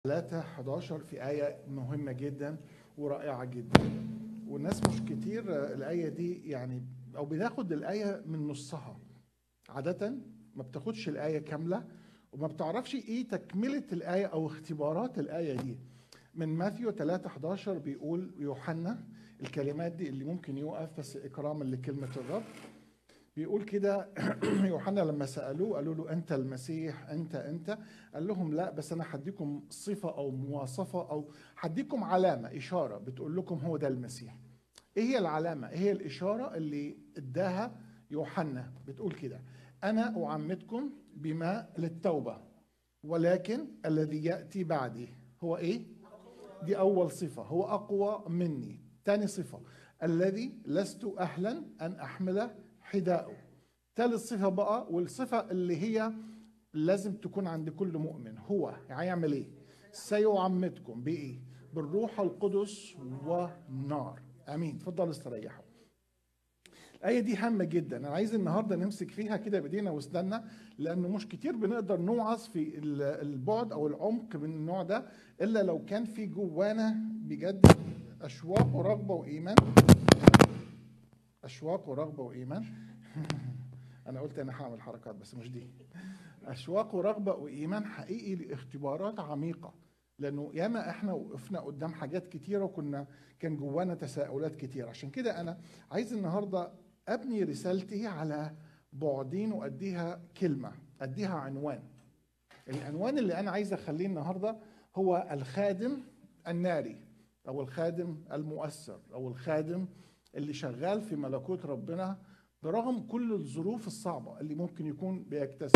3 11 في آية مهمة جدا ورائعة جدا والناس مش كتير الآية دي يعني أو بتاخد الآية من نصها عادة ما بتاخدش الآية كاملة وما بتعرفش إيه تكملة الآية أو اختبارات الآية دي من ماثيو 3 11 بيقول يوحنا الكلمات دي اللي ممكن يوقف بس إكراما لكلمة الرب بيقول كده يوحنا لما سالوه قالوا له انت المسيح انت انت قال لهم لا بس انا هديكم صفه او مواصفه او هديكم علامه اشاره بتقول لكم هو ده المسيح ايه هي العلامه ايه هي الاشاره اللي اداها يوحنا بتقول كده انا اعمدكم بماء للتوبه ولكن الذي ياتي بعدي هو ايه دي اول صفه هو اقوى مني ثاني صفه الذي لست اهلا ان احمل حذاءه ثالث صفة بقى والصفة اللي هي لازم تكون عند كل مؤمن هو هيعمل ايه سيعمدكم بايه بالروح القدس ونار امين تفضلوا استريحوا الآية دي هامة جدا أنا عايز النهاردة نمسك فيها كده بإيدينا وأسناننا لأنه مش كتير بنقدر نوعظ في البعد أو العمق من النوع ده إلا لو كان في جوانا بجد أشواق ورغبة وإيمان اشواق ورغبه وايمان انا قلت انا هعمل حركات بس مش دي اشواق ورغبه وايمان حقيقي لاختبارات عميقه لانه ياما احنا وقفنا قدام حاجات كتيره وكنا كان جوانا تساؤلات كتير عشان كده انا عايز النهارده ابني رسالتي على بعدين واديها كلمه اديها عنوان العنوان اللي انا عايز اخليه النهارده هو الخادم الناري او الخادم المؤثر او الخادم اللي شغال في ملكوت ربنا برغم كل الظروف الصعبة اللي ممكن يكون بيكتسب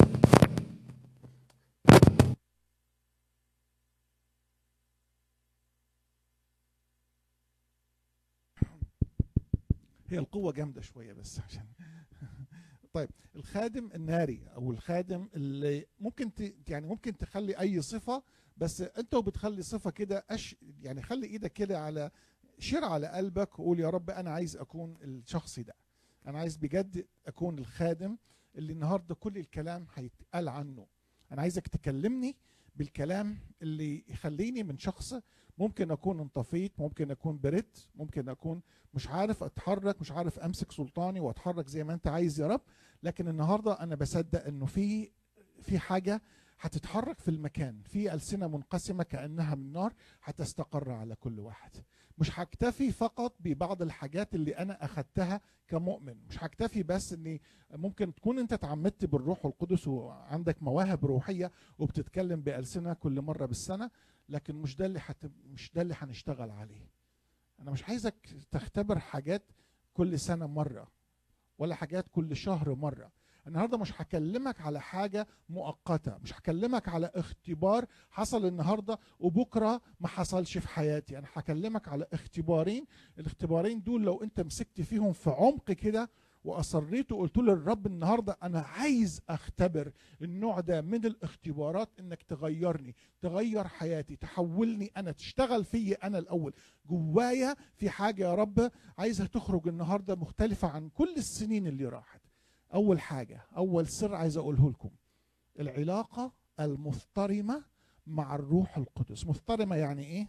هي القوة جامدة شوية بس عشان طيب الخادم الناري او الخادم اللي ممكن ت... يعني ممكن تخلي اي صفة بس انت وبتخلي صفة كده أش... يعني خلي ايدك كده على شير على قلبك وقول يا رب انا عايز اكون الشخص ده انا عايز بجد اكون الخادم اللي النهارده كل الكلام هيتقال عنه انا عايزك تكلمني بالكلام اللي يخليني من شخص ممكن اكون انطفيت ممكن اكون بريت ممكن اكون مش عارف اتحرك مش عارف امسك سلطاني واتحرك زي ما انت عايز يا رب لكن النهارده انا بصدق انه في في حاجه هتتحرك في المكان في ألسنة منقسمة كأنها من نار هتستقر على كل واحد مش هكتفي فقط ببعض الحاجات اللي أنا أخدتها كمؤمن مش هكتفي بس أني ممكن تكون أنت تعمدت بالروح القدس وعندك مواهب روحية وبتتكلم بألسنة كل مرة بالسنة لكن مش ده اللي حت... مش ده اللي هنشتغل عليه أنا مش عايزك تختبر حاجات كل سنة مرة ولا حاجات كل شهر مرة النهارده مش هكلمك على حاجه مؤقته مش هكلمك على اختبار حصل النهارده وبكره ما حصلش في حياتي انا هكلمك على اختبارين الاختبارين دول لو انت مسكت فيهم في عمق كده واصريت وقلت للرب النهارده انا عايز اختبر النوع ده من الاختبارات انك تغيرني تغير حياتي تحولني انا تشتغل فيا انا الاول جوايا في حاجه يا رب عايزها تخرج النهارده مختلفه عن كل السنين اللي راحت أول حاجة أول سر عايز أقوله لكم العلاقة المضطرمة مع الروح القدس مضطرمة يعني إيه؟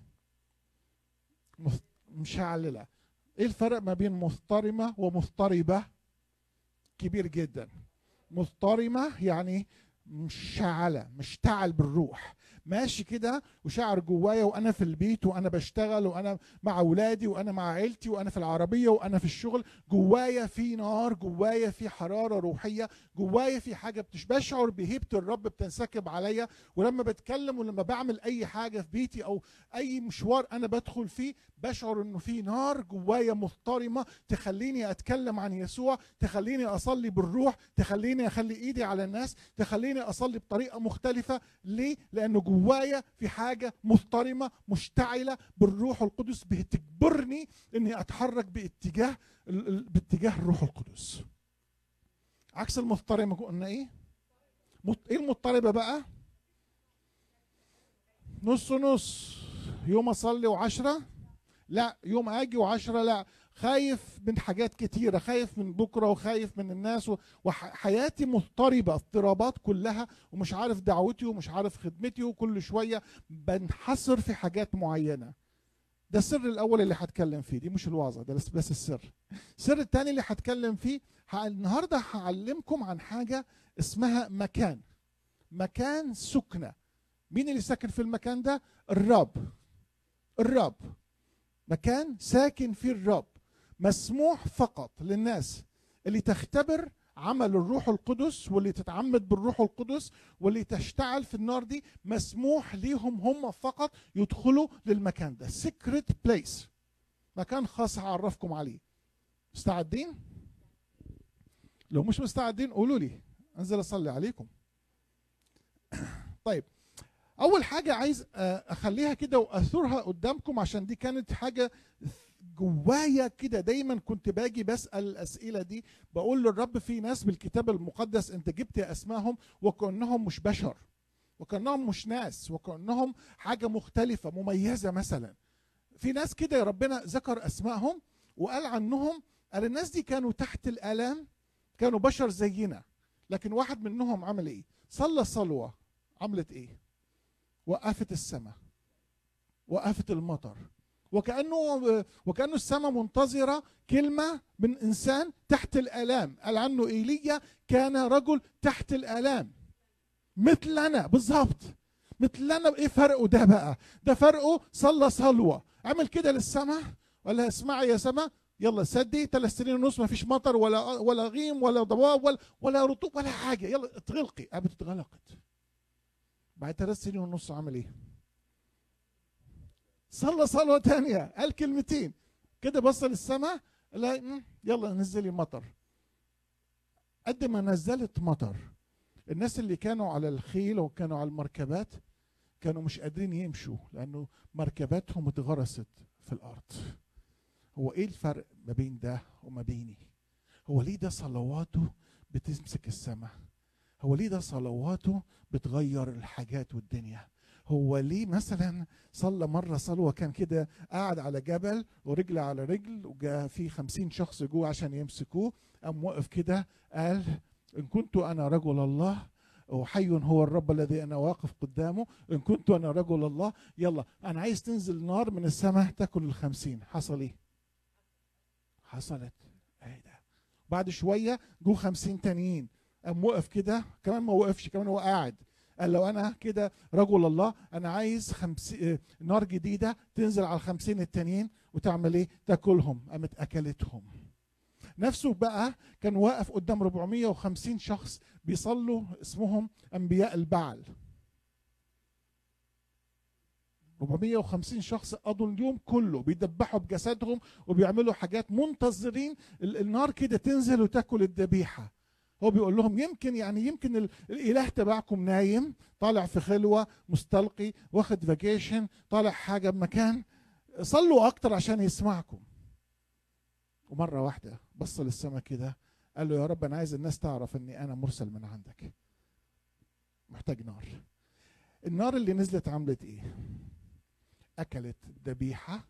مشعللة إيه الفرق ما بين مضطرمة ومضطربة؟ كبير جدا مضطرمة يعني مشعلة مشتعل بالروح ماشي كده وشعر جوايا وانا في البيت وانا بشتغل وانا مع اولادي وانا مع عيلتي وانا في العربيه وانا في الشغل جوايا في نار جوايا في حراره روحيه جوايا في حاجه مش بشعر بهيبه الرب بتنسكب عليا ولما بتكلم ولما بعمل اي حاجه في بيتي او اي مشوار انا بدخل فيه بشعر انه في نار جوايا مضطرمه تخليني اتكلم عن يسوع تخليني اصلي بالروح تخليني اخلي ايدي على الناس تخليني اصلي بطريقه مختلفه ليه لانه جوايا في حاجه مضطرمه مشتعله بالروح القدس بتجبرني اني اتحرك باتجاه باتجاه الروح القدس عكس المضطرمه قلنا ايه ايه المضطربه بقى نص نص يوم اصلي وعشرة لا يوم اجي وعشرة لا خايف من حاجات كتيرة خايف من بكرة وخايف من الناس وحياتي مضطربة اضطرابات كلها ومش عارف دعوتي ومش عارف خدمتي وكل شوية بنحصر في حاجات معينة ده السر الأول اللي هتكلم فيه دي مش الوعظة ده بس السر السر الثاني اللي هتكلم فيه النهاردة هعلمكم عن حاجة اسمها مكان مكان سكنة مين اللي ساكن في المكان ده الرب الرب مكان ساكن فيه الرب مسموح فقط للناس اللي تختبر عمل الروح القدس واللي تتعمد بالروح القدس واللي تشتعل في النار دي مسموح ليهم هم فقط يدخلوا للمكان ده سيكريت بليس مكان خاص هعرفكم عليه مستعدين لو مش مستعدين قولوا لي انزل اصلي عليكم طيب اول حاجه عايز آه، اخليها كده واثرها قدامكم عشان دي كانت حاجه جوايا كده دايما كنت باجي بسال الاسئله دي بقول للرب في ناس بالكتاب المقدس انت جبت اسمائهم وكانهم مش بشر وكانهم مش ناس وكانهم حاجه مختلفه مميزه مثلا في ناس كده يا ربنا ذكر اسمائهم وقال عنهم قال الناس دي كانوا تحت الالام كانوا بشر زينا لكن واحد منهم عمل ايه صلى صلوه عملت ايه وقفت السماء وقفت المطر وكانه وكانه السماء منتظره كلمه من انسان تحت الالام قال عنه ايليا كان رجل تحت الالام مثلنا بالظبط مثلنا ايه فرقه ده بقى ده فرقه صلى صلوه عمل كده للسماء ولا اسمعي يا سماء يلا سدي ثلاث سنين ونص ما فيش مطر ولا ولا غيم ولا ضباب ولا ولا رطوب ولا حاجه يلا اتغلقي قامت اتغلقت بعد ثلاث سنين ونص عمل ايه؟ صلى صلوه ثانيه قال كلمتين كده بص للسماء لا يلا نزلي مطر قد ما نزلت مطر الناس اللي كانوا على الخيل وكانوا على المركبات كانوا مش قادرين يمشوا لانه مركباتهم اتغرست في الارض هو ايه الفرق ما بين ده وما بيني هو ليه ده صلواته بتمسك السماء هو ليه ده صلواته بتغير الحاجات والدنيا هو ليه مثلا صلى مرة صلوة كان كده قاعد على جبل ورجل على رجل وجاء في خمسين شخص جوه عشان يمسكوه قام وقف كده قال إن كنت أنا رجل الله وحي هو الرب الذي أنا واقف قدامه إن كنت أنا رجل الله يلا أنا عايز تنزل نار من السماء تاكل الخمسين حصل إيه حصلت ايه ده بعد شوية جو خمسين تانيين قام وقف كده كمان ما وقفش كمان هو قاعد قال لو انا كده رجل الله انا عايز خمسين نار جديده تنزل على الخمسين التانيين وتعمل ايه تاكلهم قامت اكلتهم نفسه بقى كان واقف قدام 450 شخص بيصلوا اسمهم انبياء البعل 450 شخص قضوا اليوم كله بيدبحوا بجسدهم وبيعملوا حاجات منتظرين النار كده تنزل وتاكل الذبيحه هو بيقول لهم يمكن يعني يمكن الاله تبعكم نايم طالع في خلوه مستلقي واخد فاكيشن طالع حاجه بمكان صلوا اكتر عشان يسمعكم ومره واحده بص للسماء كده قال له يا رب انا عايز الناس تعرف اني انا مرسل من عندك محتاج نار النار اللي نزلت عملت ايه اكلت الذبيحه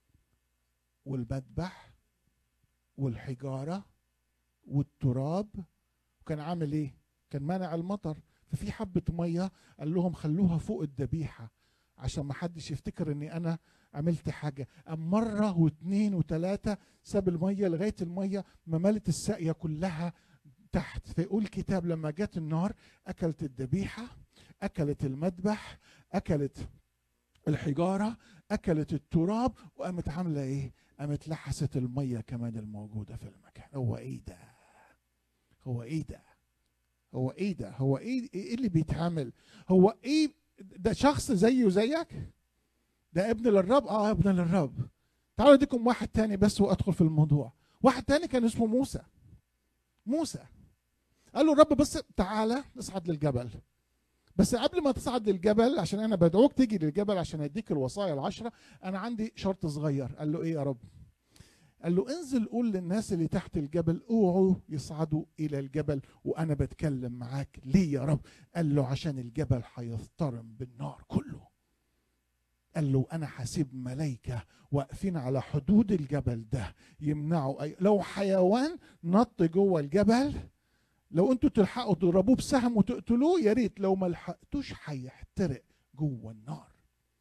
والمذبح والحجاره والتراب وكان عامل ايه كان مانع المطر ففي حبه ميه قال لهم خلوها فوق الذبيحه عشان ما حدش يفتكر اني انا عملت حاجه ام مره واثنين وثلاثه ساب الميه لغايه الميه ما ملت الساقيه كلها تحت فيقول الكتاب لما جت النار اكلت الذبيحه اكلت المذبح اكلت الحجاره اكلت التراب وقامت عامله ايه قامت لحست الميه كمان الموجوده في المكان هو ايه ده هو ايه ده هو ايه ده هو ايه ايه اللي بيتعمل هو ايه ده شخص زيه وزيك ده ابن للرب اه ابن للرب تعالوا اديكم واحد تاني بس وادخل في الموضوع واحد تاني كان اسمه موسى موسى قال له الرب بس تعالى اصعد للجبل بس قبل ما تصعد للجبل عشان انا بدعوك تيجي للجبل عشان اديك الوصايا العشره انا عندي شرط صغير قال له ايه يا رب قال له انزل قول للناس اللي تحت الجبل اوعوا يصعدوا الى الجبل وانا بتكلم معاك ليه يا رب قال له عشان الجبل هيضطرم بالنار كله قال له انا هسيب ملايكه واقفين على حدود الجبل ده يمنعوا أي لو حيوان نط جوه الجبل لو انتوا تلحقوا تضربوه بسهم وتقتلوه يا ريت لو ما لحقتوش هيحترق جوه النار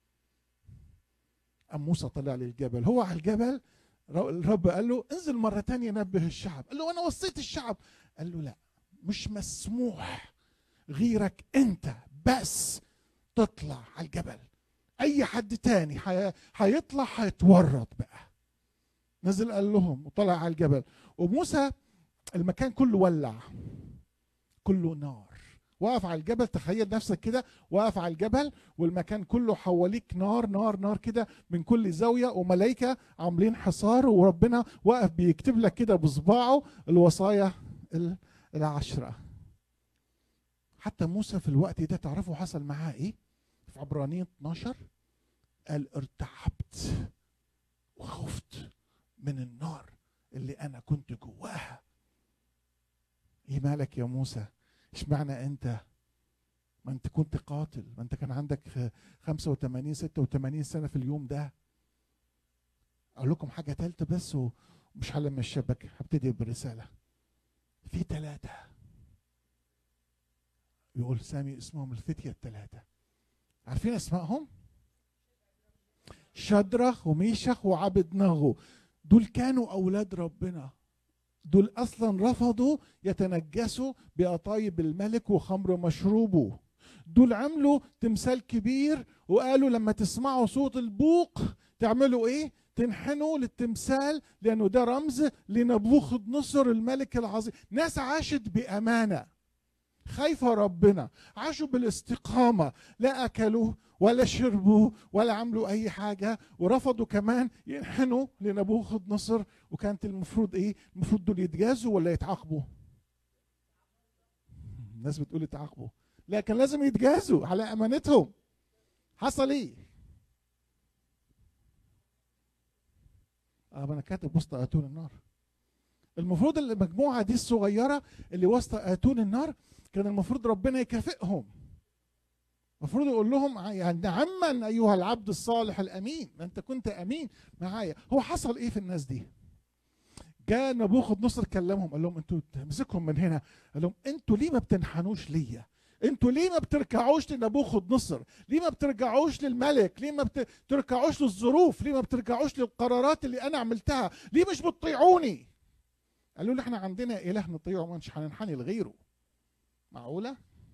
أم موسى طلع للجبل هو على الجبل الرب قال له انزل مرة تانية نبه الشعب قال له أنا وصيت الشعب قال له لا مش مسموح غيرك أنت بس تطلع على الجبل أي حد تاني هيطلع هيتورط بقى نزل قال لهم وطلع على الجبل وموسى المكان كله ولع كله نار واقف على الجبل تخيل نفسك كده واقف على الجبل والمكان كله حواليك نار نار نار كده من كل زاويه وملائكه عاملين حصار وربنا واقف بيكتب لك كده بصباعه الوصايا العشره حتى موسى في الوقت ده تعرفوا حصل معاه ايه في عبرانيين 12 قال ارتعبت وخفت من النار اللي انا كنت جواها ايه مالك يا موسى اشمعنى انت ما انت كنت قاتل ما انت كان عندك 85 86 سنه في اليوم ده اقول لكم حاجه ثالثه بس ومش هلم الشبك هبتدي برساله في ثلاثه يقول سامي اسمهم الفتيه الثلاثه عارفين اسمائهم شدرخ وميشخ وعبد نغو دول كانوا اولاد ربنا دول اصلا رفضوا يتنجسوا بقطايب الملك وخمر مشروبه دول عملوا تمثال كبير وقالوا لما تسمعوا صوت البوق تعملوا ايه تنحنوا للتمثال لانه ده رمز لنبوخذ نصر الملك العظيم ناس عاشت بامانه خايفه ربنا عاشوا بالاستقامه لا اكلوا ولا شربوا ولا عملوا اي حاجه ورفضوا كمان ينحنوا لنبوخذ نصر وكانت المفروض ايه المفروض دول يتجازوا ولا يتعاقبوا الناس بتقول يتعاقبوا لكن لازم يتجازوا على امانتهم حصل ايه اه انا كاتب وسط اتون النار المفروض المجموعه دي الصغيره اللي وسط اتون النار كان المفروض ربنا يكافئهم المفروض يقول لهم يعني نعما ايها العبد الصالح الامين ما انت كنت امين معايا هو حصل ايه في الناس دي جاء نبوخذ نصر كلمهم قال لهم انتوا تمسكهم من هنا قال لهم انتوا ليه ما بتنحنوش ليا انتوا ليه ما بتركعوش لنبوخذ نصر ليه ما بترجعوش للملك ليه ما بتركعوش للظروف ليه ما بترجعوش للقرارات اللي انا عملتها ليه مش بتطيعوني قالوا له احنا عندنا اله نطيعه مش هننحني لغيره معقوله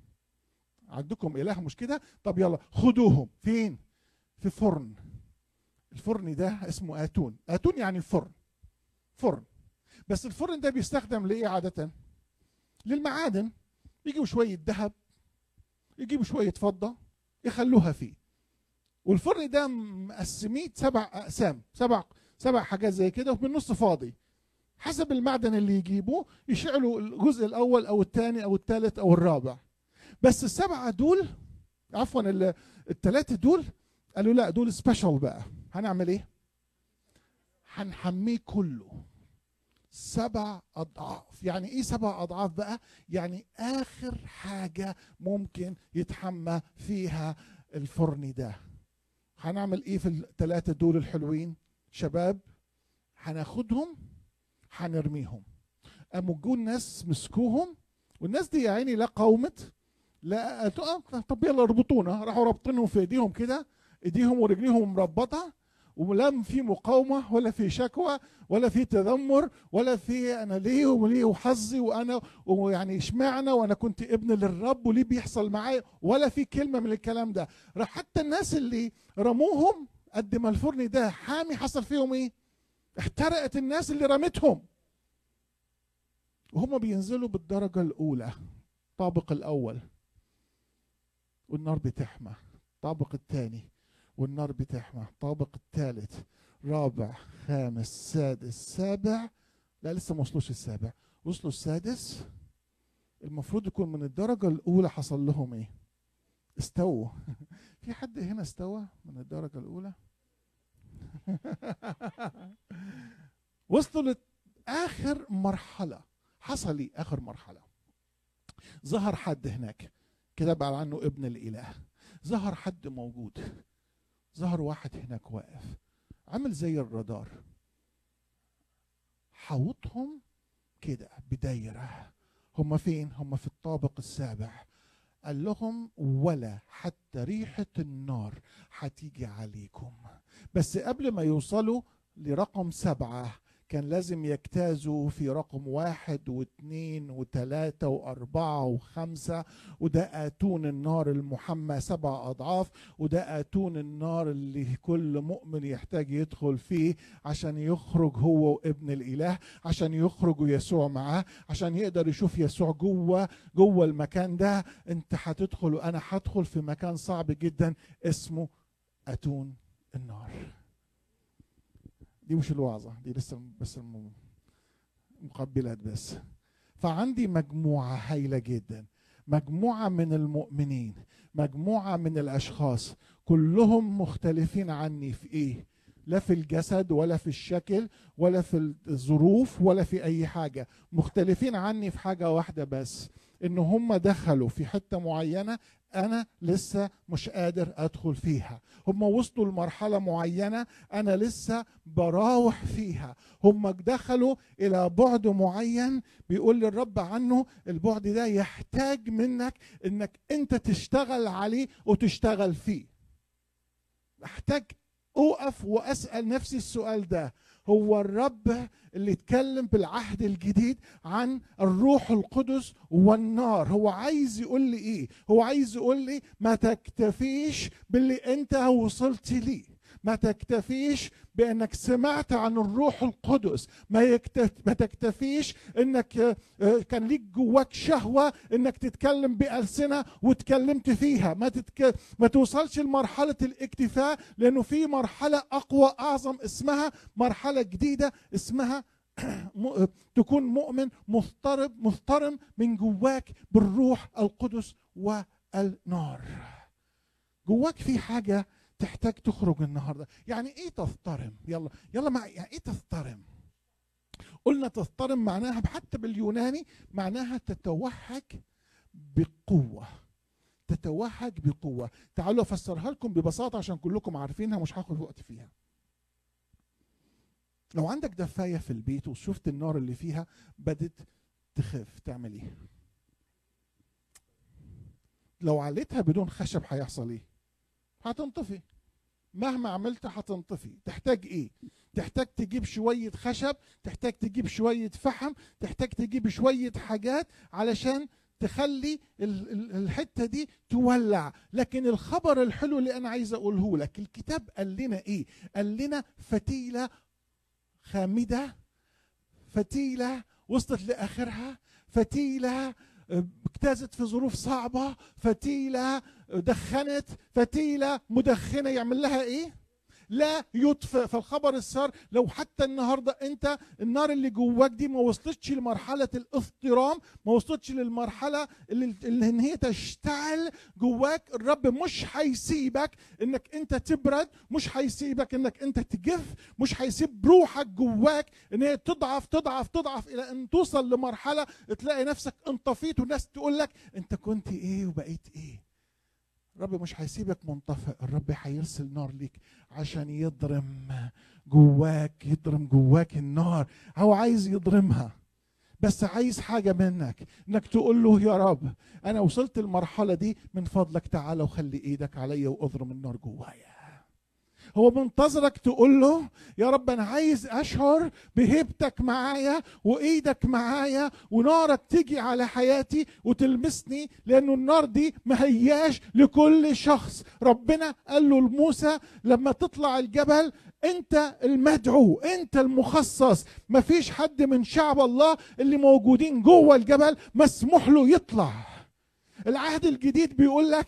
عندكم اله مش كده طب يلا خدوهم فين في فرن الفرن ده اسمه اتون اتون يعني الفرن فرن بس الفرن ده بيستخدم لايه عاده للمعادن يجيبوا شويه ذهب يجيبوا شويه فضه يخلوها فيه والفرن ده مقسميه سبع اقسام سبع سبع حاجات زي كده وفي النص فاضي حسب المعدن اللي يجيبوه يشعلوا الجزء الاول او الثاني او الثالث او الرابع بس السبعه دول عفوا الثلاثه دول قالوا لا دول سبيشال بقى هنعمل ايه هنحميه كله سبع اضعاف يعني ايه سبع اضعاف بقى يعني اخر حاجه ممكن يتحمى فيها الفرن ده هنعمل ايه في الثلاثه دول الحلوين شباب هناخدهم هنرميهم قاموا جو الناس مسكوهم والناس دي يا عيني لا قاومت لا طب يلا اربطونا راحوا رابطينهم في ايديهم كده ايديهم ورجليهم مربطه ولم في مقاومه ولا في شكوى ولا في تذمر ولا في انا ليه وليه وحظي وانا ويعني اشمعنى وانا كنت ابن للرب وليه بيحصل معايا ولا في كلمه من الكلام ده راح حتى الناس اللي رموهم قد ما الفرن ده حامي حصل فيهم ايه احترقت الناس اللي رمتهم وهم بينزلوا بالدرجه الاولى الطابق الاول والنار بتحمى الطابق الثاني والنار بتحمى الطابق الثالث رابع خامس سادس سابع لا لسه ما وصلوش السابع وصلوا السادس المفروض يكون من الدرجة الأولى حصل لهم إيه؟ استووا في حد هنا استوى من الدرجة الأولى؟ وصلوا لآخر مرحلة حصل إيه آخر مرحلة؟ ظهر حد هناك كتب عنه ابن الإله ظهر حد موجود ظهر واحد هناك واقف عامل زي الرادار حوطهم كده بدايرة هم فين هم في الطابق السابع قال لهم ولا حتى ريحة النار هتيجي عليكم بس قبل ما يوصلوا لرقم سبعة كان لازم يجتازوا في رقم واحد واثنين وثلاثة وأربعة وخمسة وده آتون النار المحمى سبع أضعاف وده آتون النار اللي كل مؤمن يحتاج يدخل فيه عشان يخرج هو وابن الإله عشان يخرج يسوع معاه عشان يقدر يشوف يسوع جوه جوه المكان ده انت هتدخل وأنا هدخل في مكان صعب جدا اسمه أتون النار دي مش الوعظة دي لسه بس مقبلات بس فعندي مجموعة هايلة جدا مجموعة من المؤمنين مجموعة من الأشخاص كلهم مختلفين عني في إيه لا في الجسد ولا في الشكل ولا في الظروف ولا في أي حاجة مختلفين عني في حاجة واحدة بس إن هم دخلوا في حتة معينة انا لسه مش قادر ادخل فيها هم وصلوا لمرحله معينه انا لسه براوح فيها هم دخلوا الى بعد معين بيقول لي الرب عنه البعد ده يحتاج منك انك انت تشتغل عليه وتشتغل فيه احتاج اوقف واسال نفسي السؤال ده هو الرب اللي اتكلم بالعهد الجديد عن الروح القدس والنار هو عايز يقول لي ايه هو عايز يقول لي ما تكتفيش باللي انت وصلت ليه ما تكتفيش بانك سمعت عن الروح القدس ما, يكتف ما تكتفيش انك آه، كان ليك جواك شهوه انك تتكلم بالسنه وتكلمت فيها ما تتك... ما توصلش لمرحله الاكتفاء لانه في مرحله اقوى اعظم اسمها مرحله جديده اسمها تكون مؤمن مضطرب مضطرم من جواك بالروح القدس والنار جواك في حاجه تحتاج تخرج النهارده يعني ايه تضطرم يلا يلا مع يعني ايه تضطرم قلنا تضطرم معناها حتى باليوناني معناها تتوهج بقوه تتوهج بقوه تعالوا افسرها لكم ببساطه عشان كلكم عارفينها مش هاخد وقت فيها لو عندك دفايه في البيت وشفت النار اللي فيها بدت تخف تعمل ايه لو عليتها بدون خشب هيحصل ايه هتنطفي مهما عملت هتنطفي تحتاج ايه تحتاج تجيب شوية خشب تحتاج تجيب شوية فحم تحتاج تجيب شوية حاجات علشان تخلي الحتة دي تولع لكن الخبر الحلو اللي أنا عايز أقوله لك الكتاب قال لنا إيه قال لنا فتيلة خامدة فتيلة وصلت لآخرها فتيلة اجتازت في ظروف صعبة فتيلة دخنت فتيلة مدخنة يعمل لها ايه لا يطفئ فالخبر السار لو حتى النهارده انت النار اللي جواك دي ما وصلتش لمرحله الاضطرام ما وصلتش للمرحله اللي, اللي ان هي تشتعل جواك الرب مش هيسيبك انك انت تبرد مش هيسيبك انك انت تجف مش هيسيب روحك جواك ان هي تضعف تضعف تضعف الى ان توصل لمرحله تلاقي نفسك انطفيت والناس تقول لك انت كنت ايه وبقيت ايه الرب مش هيسيبك منطفئ الرب هيرسل نار ليك عشان يضرم جواك يضرم جواك النار هو عايز يضرمها بس عايز حاجه منك انك تقول له يا رب انا وصلت المرحله دي من فضلك تعالى وخلي ايدك عليا واضرم النار جوايا هو منتظرك تقول له يا رب انا عايز اشعر بهيبتك معايا وايدك معايا ونارك تيجي على حياتي وتلمسني لانه النار دي ما هياش لكل شخص ربنا قال له لموسى لما تطلع الجبل انت المدعو انت المخصص مفيش حد من شعب الله اللي موجودين جوه الجبل مسموح له يطلع العهد الجديد بيقول لك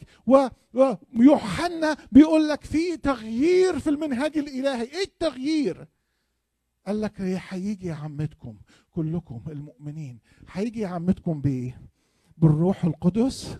ويوحنا بيقول لك في تغيير في المنهاج الالهي ايه التغيير قال لك هيجي يعمدكم كلكم المؤمنين هيجي يعمدكم بايه بالروح القدس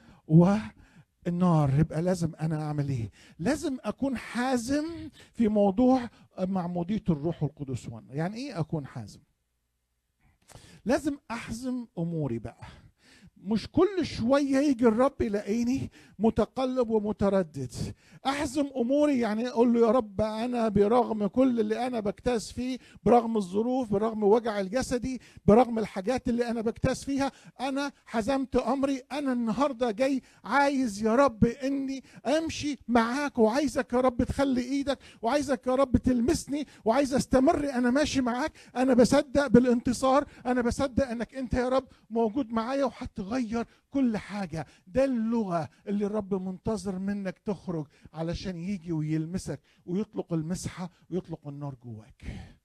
والنار يبقى لازم انا اعمل ايه لازم اكون حازم في موضوع معموديه الروح القدس وانا يعني ايه اكون حازم لازم احزم اموري بقى مش كل شوية يجي الرب يلاقيني متقلب ومتردد أحزم أموري يعني أقول له يا رب أنا برغم كل اللي أنا بكتاز فيه برغم الظروف برغم وجع الجسدي برغم الحاجات اللي أنا بكتاز فيها أنا حزمت أمري أنا النهاردة جاي عايز يا رب إني أمشي معاك وعايزك يا رب تخلي إيدك وعايزك يا رب تلمسني وعايز أستمر أنا ماشي معاك أنا بصدق بالانتصار أنا بصدق إنك أنت يا رب موجود معايا وهتغير كل حاجة ده اللغة اللي الرب منتظر منك تخرج علشان يجي ويلمسك ويطلق المسحة ويطلق النار جواك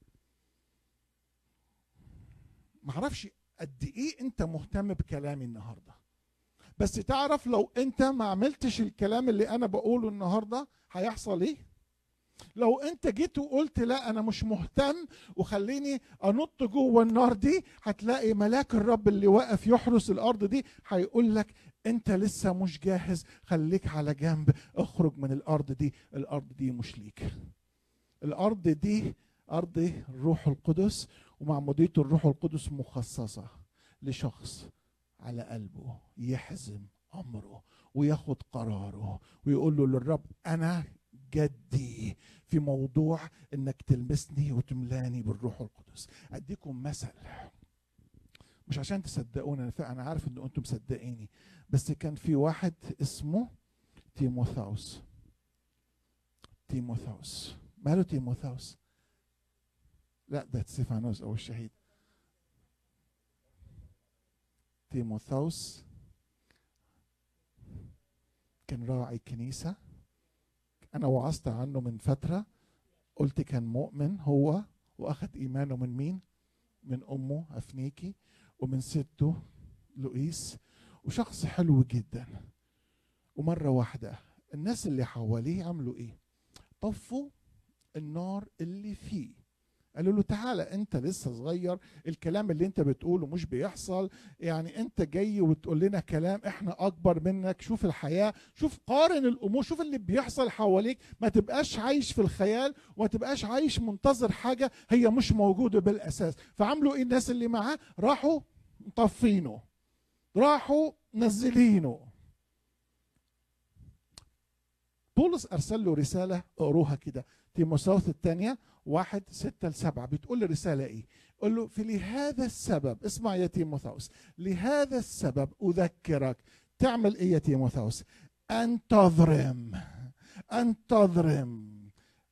معرفش قد ايه انت مهتم بكلامي النهارده بس تعرف لو انت ما عملتش الكلام اللي انا بقوله النهارده هيحصل ايه لو انت جيت وقلت لا انا مش مهتم وخليني انط جوه النار دي هتلاقي ملاك الرب اللي واقف يحرس الارض دي هيقول لك انت لسه مش جاهز خليك على جنب اخرج من الارض دي الارض دي مش ليك الارض دي ارض الروح القدس ومعموديه الروح القدس مخصصه لشخص على قلبه يحزم امره وياخد قراره ويقول له للرب انا جدي في موضوع انك تلمسني وتملاني بالروح القدس اديكم مثل مش عشان تصدقوني انا انا عارف ان انتم مصدقيني بس كان في واحد اسمه تيموثاوس تيموثاوس ماله تيموثاوس لا ده ستيفانوس او الشهيد تيموثاوس كان راعي كنيسه انا وعظت عنه من فتره قلت كان مؤمن هو واخذ ايمانه من مين من امه افنيكي ومن سته لؤيس وشخص حلو جدا ومره واحده الناس اللي حواليه عملوا ايه طفوا النار اللي فيه قالوا له تعالى انت لسه صغير الكلام اللي انت بتقوله مش بيحصل يعني انت جاي وتقول لنا كلام احنا اكبر منك شوف الحياه شوف قارن الامور شوف اللي بيحصل حواليك ما تبقاش عايش في الخيال وما تبقاش عايش منتظر حاجه هي مش موجوده بالاساس فعملوا ايه الناس اللي معاه راحوا مطفينه راحوا نزلينه بولس ارسل له رساله اقروها كده تيموثاوس الثانيه واحد ستة لسبعة بتقول له رسالة ايه قل له في لهذا السبب اسمع يا تيموثاوس لهذا السبب أذكرك تعمل ايه يا تيموثاوس أن تضرم أن تضرم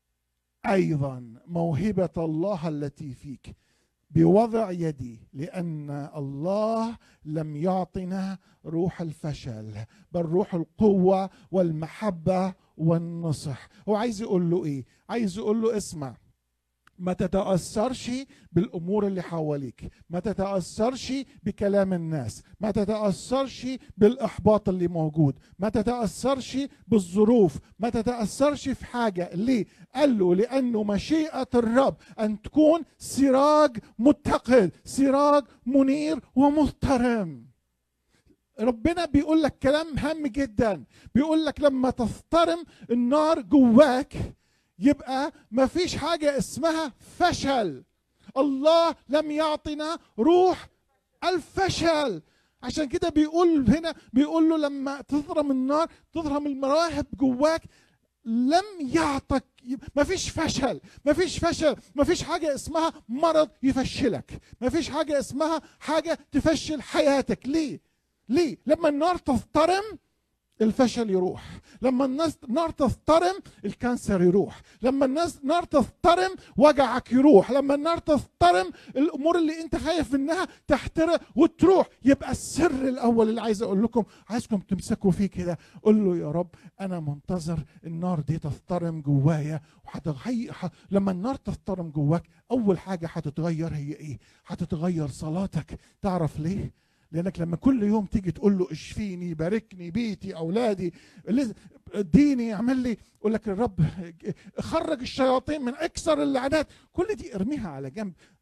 أيضا موهبة الله التي فيك بوضع يدي لأن الله لم يعطنا روح الفشل بل روح القوة والمحبة والنصح هو عايز يقول له ايه عايز يقول له اسمع ما تتأثرش بالأمور اللي حواليك ما تتأثرش بكلام الناس ما تتأثرش بالإحباط اللي موجود ما تتأثرش بالظروف ما تتأثرش في حاجة ليه قال له لأنه مشيئة الرب أن تكون سراج متقد سراج منير ومحترم ربنا بيقول لك كلام هام جدا بيقول لك لما تضطرم النار جواك يبقى ما فيش حاجة اسمها فشل الله لم يعطنا روح الفشل عشان كده بيقول هنا بيقول له لما تضرم النار تضرم المراهب جواك لم يعطك ما فيش فشل ما فيش فشل ما فيش حاجة اسمها مرض يفشلك ما فيش حاجة اسمها حاجة تفشل حياتك ليه ليه لما النار تضطرم الفشل يروح لما الناس نار تضطرم الكانسر يروح لما الناس نار تضطرم وجعك يروح لما النار تضطرم الامور اللي انت خايف منها تحترق وتروح يبقى السر الاول اللي عايز اقول لكم عايزكم تمسكوا فيه كده قول له يا رب انا منتظر النار دي تضطرم جوايا وهتغير لما النار تضطرم جواك اول حاجه هتتغير هي ايه هتتغير صلاتك تعرف ليه لانك لما كل يوم تيجي تقول له اشفيني باركني بيتي اولادي اديني اعمل لي يقول لك الرب خرج الشياطين من اكثر اللعنات كل دي ارميها على جنب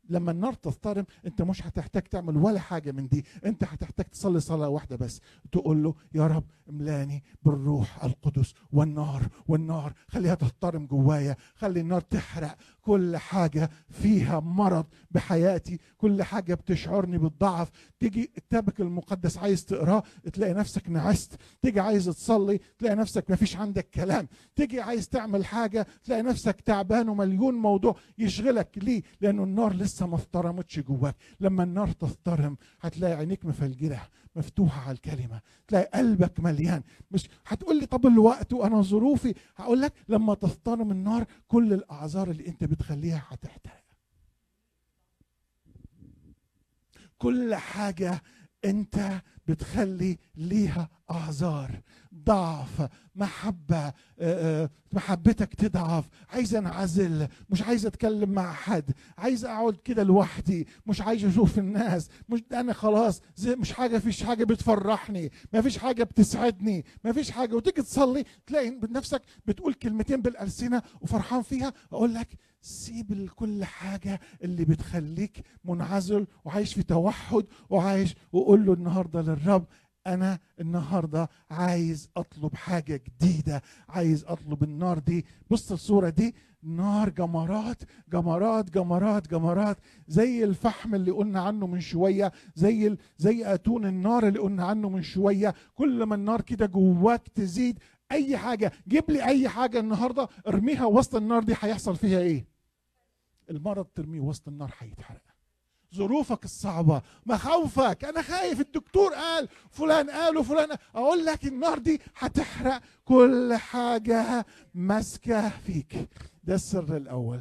لما النار تضطرم انت مش هتحتاج تعمل ولا حاجه من دي انت هتحتاج تصلي صلاه واحده بس تقول له يا رب املاني بالروح القدس والنار والنار خليها تضطرم جوايا خلي النار تحرق كل حاجه فيها مرض بحياتي كل حاجه بتشعرني بالضعف تيجي كتابك المقدس عايز تقراه تلاقي نفسك نعست تيجي عايز تصلي تلاقي نفسك ما فيش عندك كلام تيجي عايز تعمل حاجه تلاقي نفسك تعبان ومليون موضوع يشغلك ليه لانه النار لسه ما افترمتش جواك لما النار تفترم هتلاقي عينيك مفلجله مفتوحه على الكلمه تلاقي قلبك مليان مش هتقول لي طب الوقت وانا ظروفي هقول لك لما تفترم النار كل الاعذار اللي انت بتخليها هتحترق كل حاجه انت بتخلي ليها اعذار ضعف محبه آه، آه، محبتك تضعف عايز انعزل مش عايز اتكلم مع حد عايز اقعد كده لوحدي مش عايز اشوف الناس مش انا خلاص زي مش حاجه فيش حاجه بتفرحني ما فيش حاجه بتسعدني ما فيش حاجه وتيجي تصلي تلاقي بنفسك بتقول كلمتين بالالسنه وفرحان فيها اقول لك سيب كل حاجه اللي بتخليك منعزل وعايش في توحد وعايش وقول له النهارده للرب انا النهارده عايز اطلب حاجه جديده عايز اطلب النار دي بص الصوره دي نار جمرات جمرات جمرات جمرات زي الفحم اللي قلنا عنه من شويه زي ال... زي اتون النار اللي قلنا عنه من شويه كل ما النار كده جواك تزيد اي حاجه جيب لي اي حاجه النهارده ارميها وسط النار دي هيحصل فيها ايه المرض ترميه وسط النار هيتحرق ظروفك الصعبة مخاوفك أنا خايف الدكتور قال فلان قال وفلان قال. أقول لك النار دي هتحرق كل حاجة ماسكة فيك ده السر الأول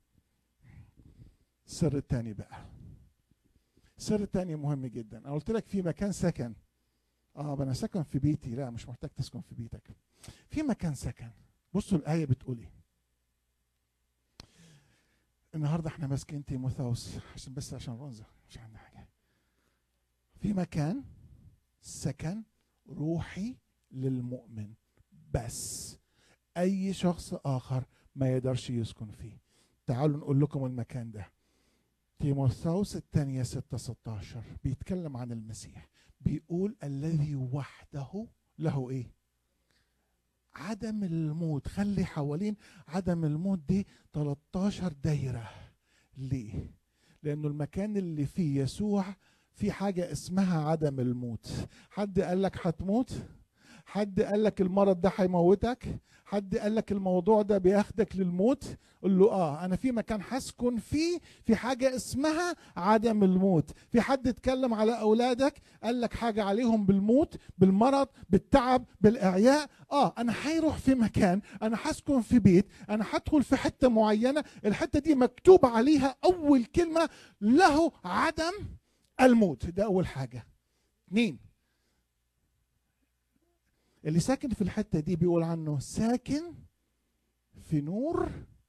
السر الثاني بقى السر الثاني مهم جدا أنا قلت لك في مكان سكن اه انا ساكن في بيتي لا مش محتاج تسكن في بيتك في مكان سكن بصوا الايه بتقول ايه النهارده احنا ماسكين تيموثاوس عشان بس عشان رمزه مش عندنا حاجه في مكان سكن روحي للمؤمن بس اي شخص اخر ما يقدرش يسكن فيه تعالوا نقول لكم المكان ده تيموثاوس الثانية 6 16 بيتكلم عن المسيح بيقول الذي وحده له ايه عدم الموت خلي حوالين عدم الموت دي 13 دايرة ليه لأنه المكان اللي فيه يسوع في حاجة اسمها عدم الموت حد قال لك هتموت حد قال لك المرض ده هيموتك حد قال لك الموضوع ده بياخدك للموت قول له اه انا في مكان هسكن فيه في حاجه اسمها عدم الموت في حد اتكلم على اولادك قال لك حاجه عليهم بالموت بالمرض بالتعب بالاعياء اه انا هيروح في مكان انا هسكن في بيت انا هدخل في حته معينه الحته دي مكتوب عليها اول كلمه له عدم الموت ده اول حاجه اثنين اللي ساكن في الحته دي بيقول عنه ساكن في نور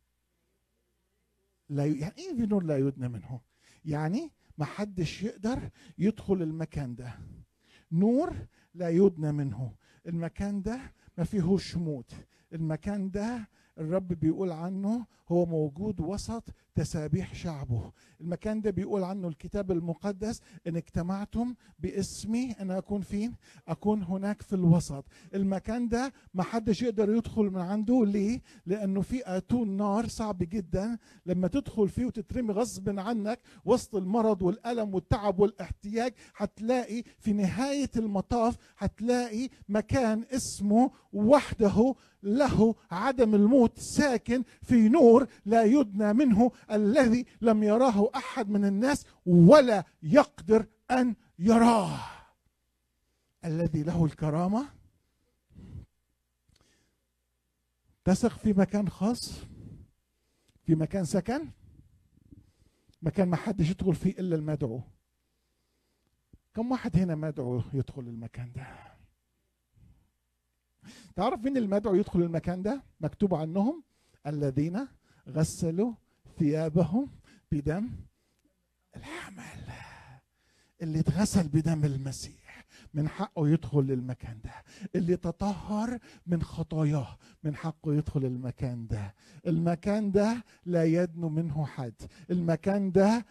لا ي... يعني ايه في نور لا يدنى منه يعني ما حدش يقدر يدخل المكان ده نور لا يدنى منه المكان ده ما فيهوش موت المكان ده الرب بيقول عنه هو موجود وسط تسابيح شعبه المكان ده بيقول عنه الكتاب المقدس ان اجتمعتم باسمي انا اكون فين اكون هناك في الوسط المكان ده ما حدش يقدر يدخل من عنده ليه لانه في اتون نار صعب جدا لما تدخل فيه وتترمي غصب عنك وسط المرض والالم والتعب والاحتياج هتلاقي في نهايه المطاف هتلاقي مكان اسمه وحده له عدم الموت ساكن في نور لا يدنى منه الذي لم يراه احد من الناس ولا يقدر ان يراه الذي له الكرامه تثق في مكان خاص في مكان سكن مكان ما حدش يدخل فيه الا المدعو كم واحد هنا مدعو يدخل المكان ده تعرف مين المدعو يدخل المكان ده مكتوب عنهم الذين غسلوا ثيابهم بدم الحمل اللي اتغسل بدم المسيح من حقه يدخل المكان ده اللي تطهر من خطاياه من حقه يدخل المكان ده المكان ده لا يدنو منه حد المكان ده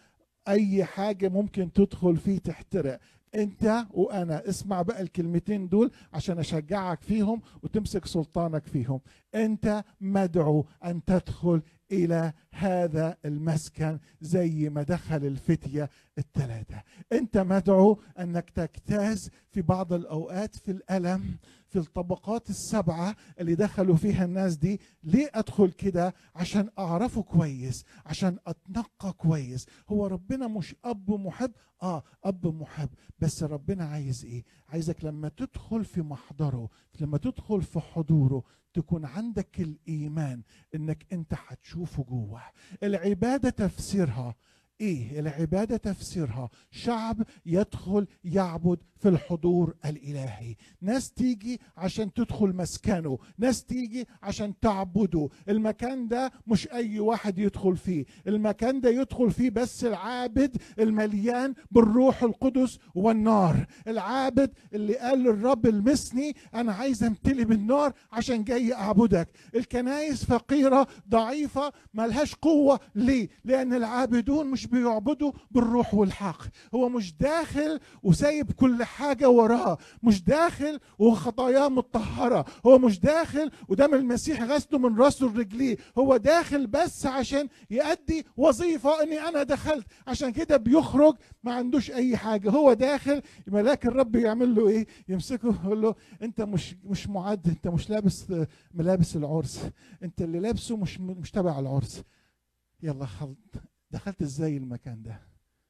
اي حاجه ممكن تدخل فيه تحترق انت وانا اسمع بقى الكلمتين دول عشان اشجعك فيهم وتمسك سلطانك فيهم انت مدعو ان تدخل الى هذا المسكن زي ما دخل الفتيه الثلاثه انت مدعو انك تجتاز في بعض الاوقات في الالم في الطبقات السبعة اللي دخلوا فيها الناس دي ليه أدخل كده عشان أعرفه كويس عشان أتنقى كويس هو ربنا مش أب محب آه أب محب بس ربنا عايز إيه عايزك لما تدخل في محضره لما تدخل في حضوره تكون عندك الإيمان إنك أنت هتشوفه جوه العبادة تفسيرها ايه العباده تفسيرها شعب يدخل يعبد في الحضور الالهي ناس تيجي عشان تدخل مسكنه ناس تيجي عشان تعبده المكان ده مش اي واحد يدخل فيه المكان ده يدخل فيه بس العابد المليان بالروح القدس والنار العابد اللي قال للرب المسني انا عايز امتلي بالنار عشان جاي اعبدك الكنايس فقيره ضعيفه ملهاش قوه ليه لان العابدون مش بيعبدوا بالروح والحق هو مش داخل وسايب كل حاجة وراه مش داخل وخطاياه متطهرة هو مش داخل ودم المسيح غسله من راسه لرجليه هو داخل بس عشان يأدي وظيفة اني انا دخلت عشان كده بيخرج ما عندوش اي حاجة هو داخل ملاك الرب يعمل له ايه يمسكه يقول له انت مش مش معد انت مش لابس ملابس العرس انت اللي لابسه مش مش تبع العرس يلا خلط دخلت ازاي المكان ده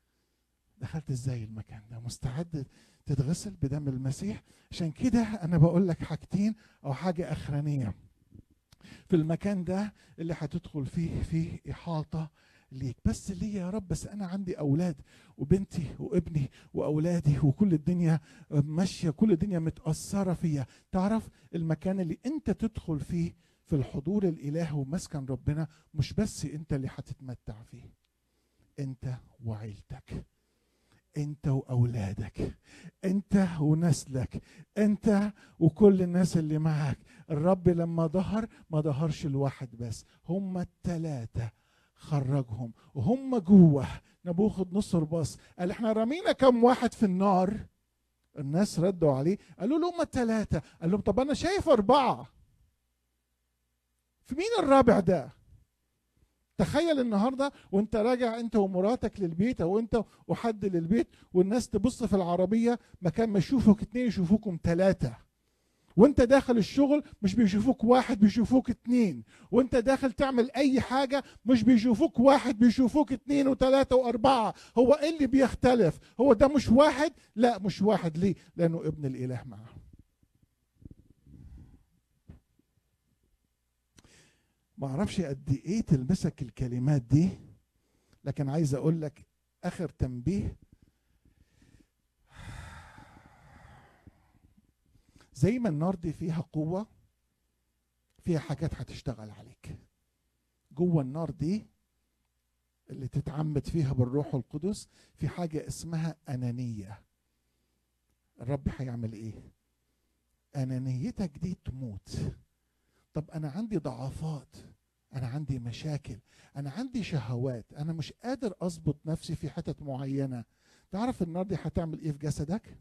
دخلت ازاي المكان ده مستعد تتغسل بدم المسيح عشان كده انا بقول لك حاجتين او حاجه اخرانيه في المكان ده اللي هتدخل فيه فيه احاطه ليك بس ليه يا رب بس انا عندي اولاد وبنتي وابني واولادي وكل الدنيا ماشيه كل الدنيا متاثره فيا تعرف المكان اللي انت تدخل فيه في الحضور الالهي ومسكن ربنا مش بس انت اللي هتتمتع فيه انت وعيلتك انت واولادك انت ونسلك انت وكل الناس اللي معك الرب لما ظهر ما ظهرش الواحد بس هم الثلاثه خرجهم وهم جوه نبوخذ نصر بص قال احنا رمينا كم واحد في النار الناس ردوا عليه قالوا له هم الثلاثه قال لهم طب انا شايف اربعه في مين الرابع ده تخيل النهارده وانت راجع انت ومراتك للبيت او انت وحد للبيت والناس تبص في العربيه مكان ما يشوفوك اتنين يشوفوكم ثلاثه وانت داخل الشغل مش بيشوفوك واحد بيشوفوك اتنين وانت داخل تعمل اي حاجة مش بيشوفوك واحد بيشوفوك اتنين وتلاتة واربعة هو ايه اللي بيختلف هو ده مش واحد لا مش واحد ليه لانه ابن الاله معه ما اعرفش قد ايه تلمسك الكلمات دي لكن عايز اقول لك اخر تنبيه زي ما النار دي فيها قوه فيها حاجات هتشتغل عليك جوه النار دي اللي تتعمد فيها بالروح القدس في حاجه اسمها انانيه الرب هيعمل ايه انانيتك دي تموت طب انا عندي ضعفات انا عندي مشاكل انا عندي شهوات انا مش قادر اظبط نفسي في حتت معينه تعرف النار دي هتعمل ايه في جسدك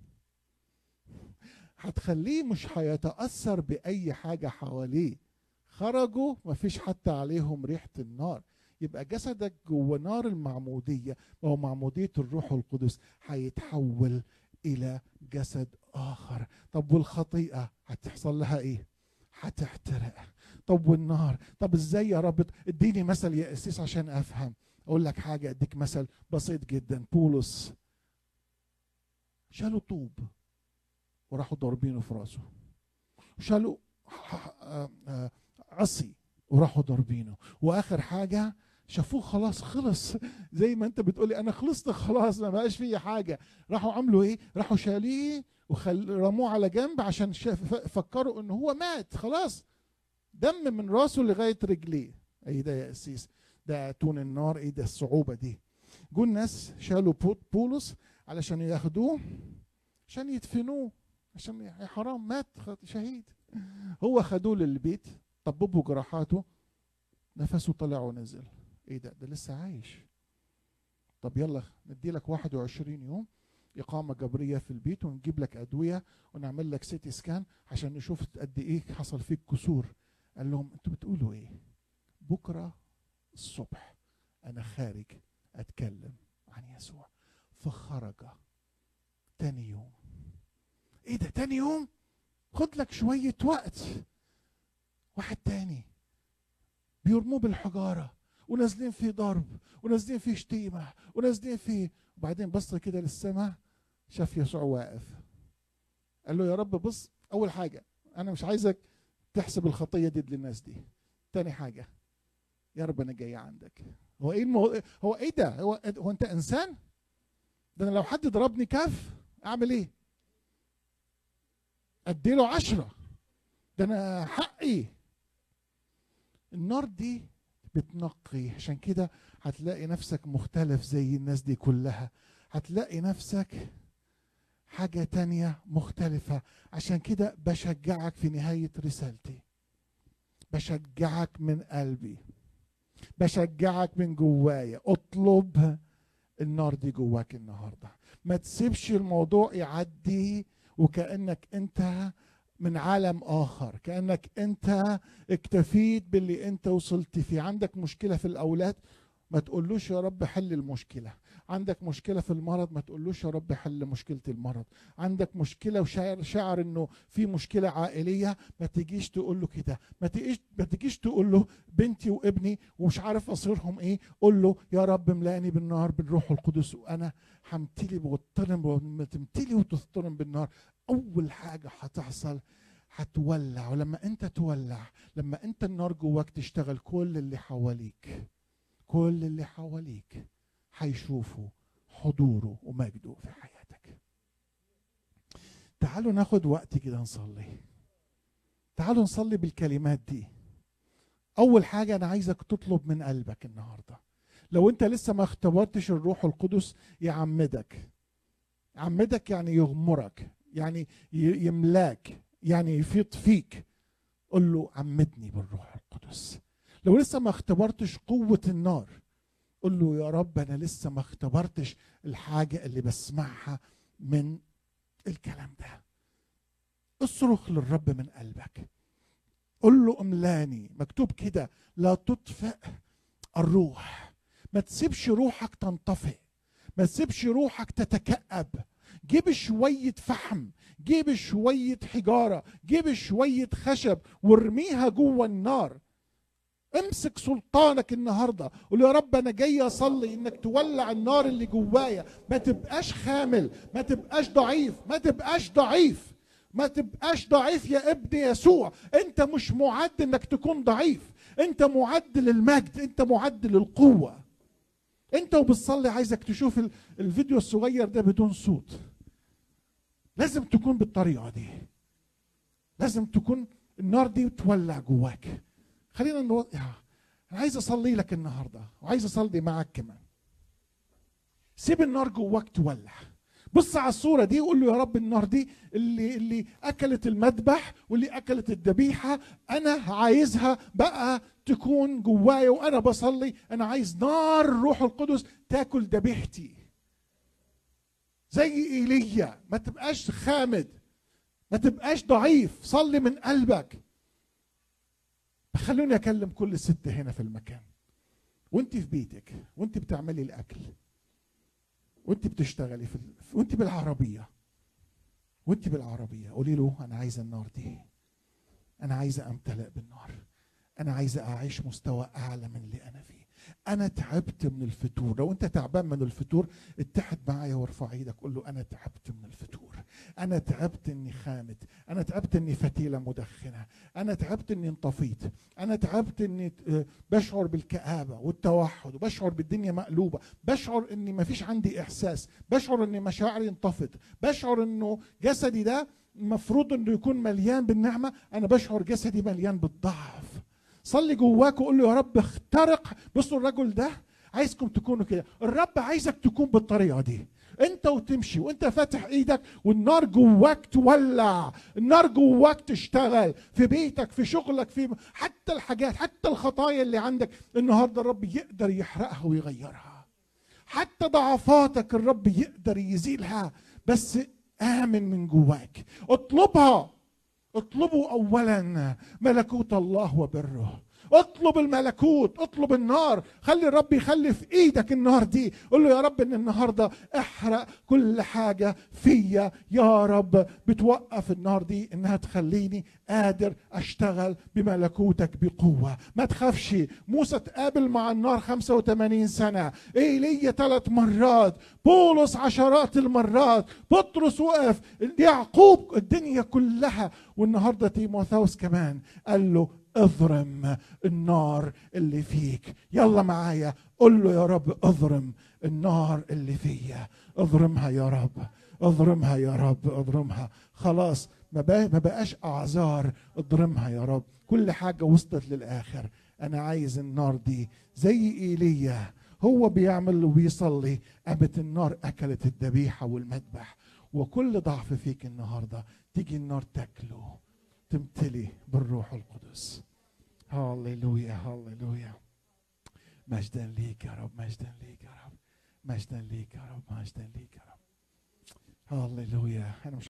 هتخليه مش هيتاثر باي حاجه حواليه خرجوا مفيش حتى عليهم ريحه النار يبقى جسدك جوه نار المعموديه وهو معموديه الروح القدس هيتحول الى جسد اخر طب والخطيئه هتحصل لها ايه هتحترق طب والنار طب ازاي يا رب اديني مثل يا اسيس عشان افهم اقول لك حاجه اديك مثل بسيط جدا بولس شالوا طوب وراحوا ضاربينه في راسه شالوا عصي وراحوا ضاربينه واخر حاجه شافوه خلاص خلص زي ما انت بتقولي انا خلصت خلاص ما بقاش فيه حاجه راحوا عملوا ايه راحوا شاليه ورموه على جنب عشان فكروا ان هو مات خلاص دم من راسه لغايه رجليه ايه ده يا قسيس ده اتون النار ايه ده الصعوبه دي جوا الناس شالوا بولس علشان ياخدوه عشان يدفنوه عشان حرام مات شهيد هو خدوه للبيت طببوا جراحاته نفسه طلع ونزل ايه ده ده لسه عايش طب يلا ندي لك 21 يوم إقامة جبرية في البيت ونجيب لك أدوية ونعمل لك سيتي سكان عشان نشوف قد إيه حصل فيك كسور قال لهم أنتوا بتقولوا إيه بكرة الصبح أنا خارج أتكلم عن يسوع فخرج تاني يوم إيه ده تاني يوم خد لك شوية وقت واحد تاني بيرموه بالحجارة ونازلين في ضرب ونازلين في شتيمة ونازلين في وبعدين بص كده للسماء شاف يسوع واقف قال له يا رب بص أول حاجة أنا مش عايزك تحسب الخطية دي للناس دي تاني حاجة يا رب أنا جاي عندك هو إيه المو... هو إيه ده هو, هو أنت إنسان ده أنا لو حد ضربني كف أعمل إيه أديله عشرة ده أنا حقي النار دي بتنقي عشان كده هتلاقي نفسك مختلف زي الناس دي كلها هتلاقي نفسك حاجة تانية مختلفة عشان كده بشجعك في نهاية رسالتي بشجعك من قلبي بشجعك من جوايا اطلب النار دي جواك النهارده ما تسيبش الموضوع يعدي وكانك انت من عالم اخر كانك انت اكتفيت باللي انت وصلت فيه عندك مشكله في الاولاد ما تقولوش يا رب حل المشكله عندك مشكلة في المرض ما تقولوش يا رب حل مشكلة المرض عندك مشكلة وشاعر شعر انه في مشكلة عائلية ما تجيش تقول له كده ما تجيش ما تجيش تقول له بنتي وابني ومش عارف اصيرهم ايه قول له يا رب ملاني بالنار بالروح القدس وانا همتلي واضطرم تمتلي وتضطرم بالنار اول حاجة هتحصل هتولع ولما انت تولع لما انت النار جواك تشتغل كل اللي حواليك كل اللي حواليك هيشوفوا حضوره ومجده في حياتك تعالوا ناخد وقت كده نصلي تعالوا نصلي بالكلمات دي اول حاجه انا عايزك تطلب من قلبك النهارده لو انت لسه ما اختبرتش الروح القدس يعمدك يعمدك يعني يغمرك يعني يملاك يعني يفيض فيك قل له عمدني بالروح القدس لو لسه ما اختبرتش قوه النار قل له يا رب انا لسه ما اختبرتش الحاجه اللي بسمعها من الكلام ده اصرخ للرب من قلبك قل له املاني مكتوب كده لا تطفئ الروح ما تسيبش روحك تنطفئ ما تسيبش روحك تتكأب جيب شوية فحم جيب شوية حجارة جيب شوية خشب وارميها جوه النار امسك سلطانك النهارده قول يا رب انا جاي اصلي انك تولع النار اللي جوايا ما تبقاش خامل ما تبقاش ضعيف ما تبقاش ضعيف ما تبقاش ضعيف يا ابن يسوع انت مش معد انك تكون ضعيف انت معد للمجد انت معد للقوه انت وبتصلي عايزك تشوف الفيديو الصغير ده بدون صوت لازم تكون بالطريقه دي لازم تكون النار دي تولع جواك خلينا نو... انا عايز اصلي لك النهارده وعايز اصلي معاك كمان سيب النار جواك تولع بص على الصوره دي وقول له يا رب النار دي اللي اللي اكلت المذبح واللي اكلت الذبيحه انا عايزها بقى تكون جوايا وانا بصلي انا عايز نار الروح القدس تاكل ذبيحتي زي ايليا ما تبقاش خامد ما تبقاش ضعيف صلي من قلبك خلوني اكلم كل ست هنا في المكان وانت في بيتك وانت بتعملي الاكل وانت بتشتغلي في وانت بالعربيه وانت بالعربيه قولي له انا عايزه النار دي انا عايزه امتلئ بالنار انا عايزه اعيش مستوى اعلى من اللي انا فيه انا تعبت من الفتور لو انت تعبان من الفتور اتحد معايا وارفع ايدك قول له انا تعبت من الفتور انا تعبت اني خامد انا تعبت اني فتيله مدخنه انا تعبت اني انطفيت انا تعبت اني بشعر بالكآبه والتوحد وبشعر بالدنيا مقلوبه بشعر اني ما فيش عندي احساس بشعر اني مشاعري انطفت بشعر انه جسدي ده المفروض انه يكون مليان بالنعمه انا بشعر جسدي مليان بالضعف صلي جواك وقول له يا رب اخترق بصوا الرجل ده عايزكم تكونوا كده الرب عايزك تكون بالطريقه دي انت وتمشي وانت فاتح ايدك والنار جواك تولع النار جواك تشتغل في بيتك في شغلك في حتى الحاجات حتى الخطايا اللي عندك النهارده الرب يقدر يحرقها ويغيرها حتى ضعفاتك الرب يقدر يزيلها بس امن من جواك اطلبها اطلبوا اولا ملكوت الله وبره اطلب الملكوت اطلب النار خلي الرب يخلي في ايدك النار دي قول له يا رب ان النهارده احرق كل حاجه فيا يا رب بتوقف النار دي انها تخليني قادر اشتغل بملكوتك بقوه ما تخافش موسى تقابل مع النار 85 سنه ايليا ثلاث مرات بولس عشرات المرات بطرس وقف يعقوب الدنيا كلها والنهارده تيموثاوس كمان قال له اضرم النار اللي فيك يلا معايا قول له يا رب اضرم النار اللي فيا اضرمها يا رب اضرمها يا رب اضرمها خلاص ما ما بقاش اعذار اضرمها يا رب كل حاجه وصلت للاخر انا عايز النار دي زي ايليا هو بيعمل وبيصلي قامت النار اكلت الذبيحه والمذبح وكل ضعف فيك النهارده تيجي النار تاكله تمتلي بالروح القدس هللويا هللويا مجدا ليك يا رب مجدا ليك يا رب مجدا ليك يا رب مجدا ليك يا رب هللويا انا مش